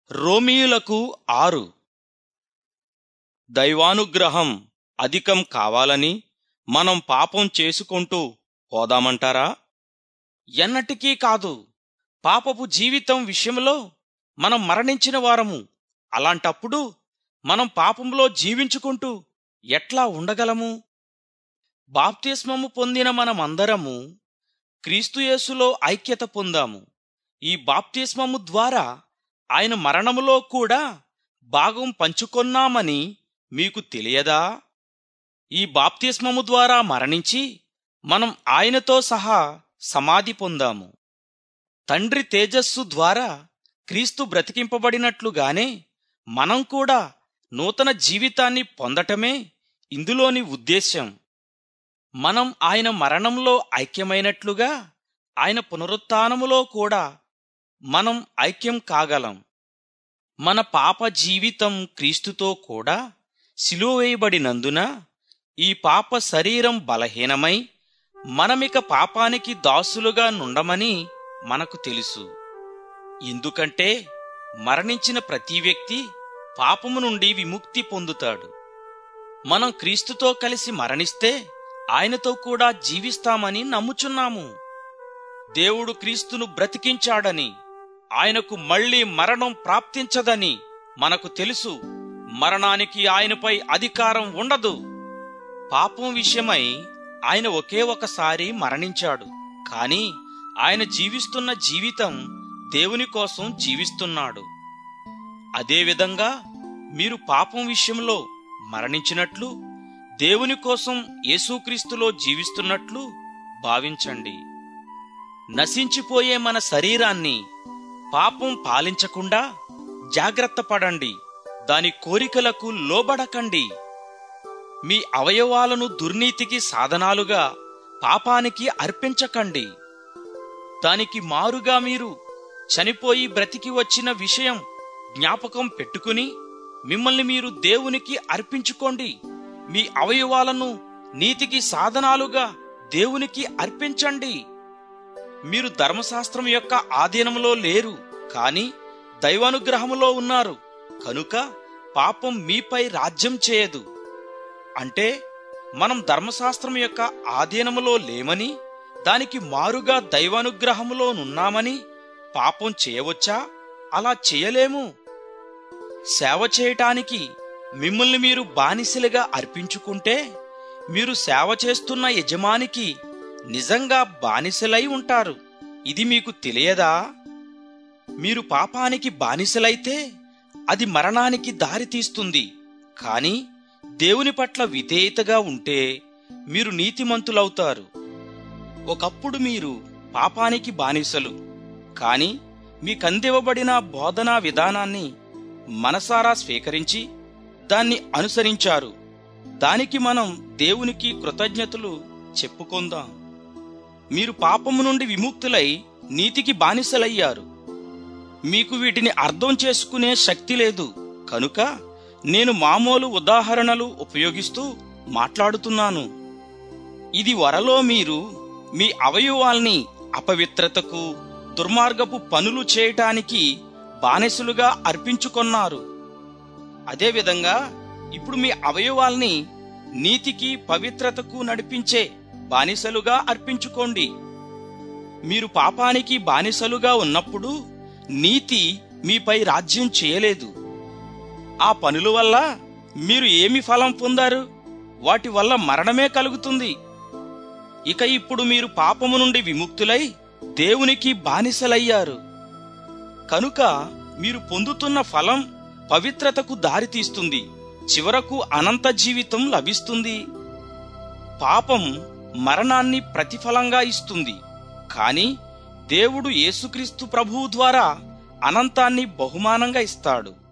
రోమీయులకు ఆరు దైవానుగ్రహం అధికం కావాలని మనం పాపం చేసుకుంటూ పోదామంటారా ఎన్నటికీ కాదు పాపపు జీవితం విషయంలో మనం మరణించిన వారము అలాంటప్పుడు మనం పాపంలో జీవించుకుంటూ ఎట్లా ఉండగలము బాప్తిస్మము పొందిన మనమందరము క్రీస్తుయేసులో ఐక్యత పొందాము ఈ బాప్తిస్మము ద్వారా ఆయన మరణములో కూడా భాగం పంచుకొన్నామని మీకు తెలియదా ఈ బాప్తిస్మము ద్వారా మరణించి మనం ఆయనతో సహా సమాధి పొందాము తండ్రి తేజస్సు ద్వారా క్రీస్తు బ్రతికింపబడినట్లుగానే మనం కూడా నూతన జీవితాన్ని పొందటమే ఇందులోని ఉద్దేశ్యం మనం ఆయన మరణంలో ఐక్యమైనట్లుగా ఆయన పునరుత్నములో కూడా మనం ఐక్యం కాగలం మన పాప జీవితం క్రీస్తుతో కూడా సిలువేయబడినందున ఈ పాప శరీరం బలహీనమై మనమిక పాపానికి దాసులుగా నుండమని మనకు తెలుసు ఎందుకంటే మరణించిన ప్రతి వ్యక్తి పాపము నుండి విముక్తి పొందుతాడు మనం క్రీస్తుతో కలిసి మరణిస్తే ఆయనతో కూడా జీవిస్తామని నమ్ముచున్నాము దేవుడు క్రీస్తును బ్రతికించాడని ఆయనకు మళ్లీ మరణం ప్రాప్తించదని మనకు తెలుసు మరణానికి ఆయనపై అధికారం ఉండదు పాపం విషయమై ఆయన ఒకే ఒకసారి మరణించాడు కాని ఆయన జీవిస్తున్న జీవితం దేవుని కోసం జీవిస్తున్నాడు అదేవిధంగా మీరు పాపం విషయంలో మరణించినట్లు దేవుని కోసం యేసుక్రీస్తులో జీవిస్తున్నట్లు భావించండి నశించిపోయే మన శరీరాన్ని పాపం పాలించకుండా జాగ్రత్త పడండి దాని కోరికలకు లోబడకండి మీ అవయవాలను దుర్నీతికి సాధనాలుగా పాపానికి అర్పించకండి దానికి మారుగా మీరు చనిపోయి బ్రతికి వచ్చిన విషయం జ్ఞాపకం పెట్టుకుని మిమ్మల్ని మీరు దేవునికి అర్పించుకోండి మీ అవయవాలను నీతికి సాధనాలుగా దేవునికి అర్పించండి మీరు ధర్మశాస్త్రం యొక్క ఆధీనంలో లేరు కాని దైవానుగ్రహములో ఉన్నారు కనుక పాపం మీపై రాజ్యం చేయదు అంటే మనం ధర్మశాస్త్రం యొక్క ఆధీనములో లేమని దానికి మారుగా దైవానుగ్రహములో నున్నామని పాపం చేయవచ్చా అలా చేయలేము సేవ చేయటానికి మిమ్మల్ని మీరు బానిసలుగా అర్పించుకుంటే మీరు సేవ చేస్తున్న యజమానికి నిజంగా బానిసలై ఉంటారు ఇది మీకు తెలియదా మీరు పాపానికి బానిసలైతే అది మరణానికి దారి తీస్తుంది కాని దేవుని పట్ల విధేయతగా ఉంటే మీరు నీతిమంతులవుతారు ఒకప్పుడు మీరు పాపానికి బానిసలు కాని మీకందివ్వబడిన బోధనా విధానాన్ని మనసారా స్వీకరించి దాన్ని అనుసరించారు దానికి మనం దేవునికి కృతజ్ఞతలు చెప్పుకుందాం మీరు పాపము నుండి విముక్తులై నీతికి బానిసలయ్యారు మీకు వీటిని అర్థం చేసుకునే శక్తి లేదు కనుక నేను మామూలు ఉదాహరణలు ఉపయోగిస్తూ మాట్లాడుతున్నాను ఇది వరలో మీరు మీ అవయవాల్ని అపవిత్రతకు దుర్మార్గపు పనులు చేయటానికి బానిసలుగా అర్పించుకొన్నారు అదేవిధంగా ఇప్పుడు మీ అవయవాల్ని నీతికి పవిత్రతకు నడిపించే బానిసలుగా అర్పించుకోండి మీరు పాపానికి బానిసలుగా ఉన్నప్పుడు నీతి మీపై రాజ్యం చేయలేదు ఆ పనుల వల్ల మీరు ఏమి ఫలం పొందారు వాటి వల్ల మరణమే కలుగుతుంది ఇక ఇప్పుడు మీరు పాపము నుండి విముక్తులై దేవునికి బానిసలయ్యారు కనుక మీరు పొందుతున్న ఫలం పవిత్రతకు దారితీస్తుంది చివరకు అనంత జీవితం లభిస్తుంది పాపం మరణాన్ని ప్రతిఫలంగా ఇస్తుంది కాని దేవుడు యేసుక్రీస్తు ప్రభువు ద్వారా అనంతాన్ని బహుమానంగా ఇస్తాడు